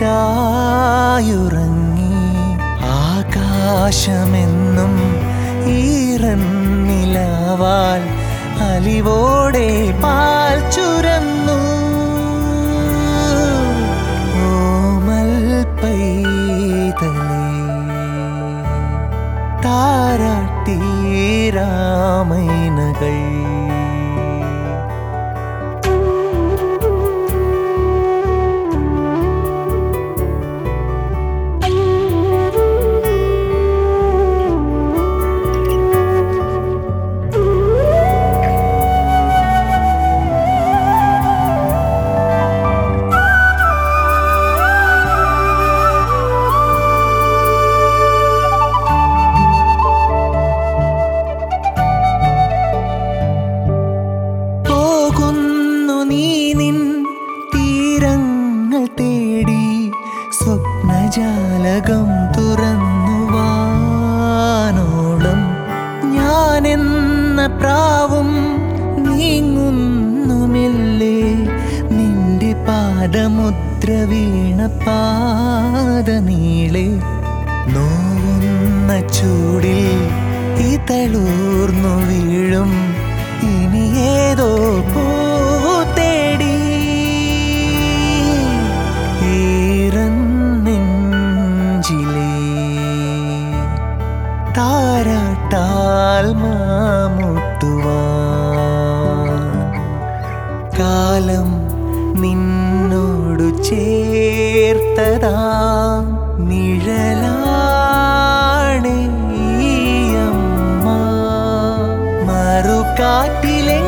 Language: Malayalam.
ചായുറങ്ങി ആകാശമെന്നും ഈറന്നിലവാൽ അലിവോടെ പാൽ ചുരന്നു ഓമൽ പൈതലേ താരാട്ടീരാമൈനകൾ പോകുന്നു നീ നിൻ തീരങ്ങൾ തേടി സ്വപ്നജാലകം തുറന്നു വാനോളം ഞാനെന്ന പ്രാവും നീങ്ങുന്നുമില്ലേ നിന്റെ പാദമുദ്ര വീണ പാത നീളെ നോവുന്ന ചൂടിൽ ഇതളൂർന്നു വീഴും ഇനി ഏതോ പൂ തേടി ഈറന്നെഞ്ചിലേ താരാട്ടാൽ മാമുട്ടുവാൻ കാലം നിന്നോടു ചേർത്തതാ നിഴലാണേ ഈ അമ്മ മറുകാറ്റിലെ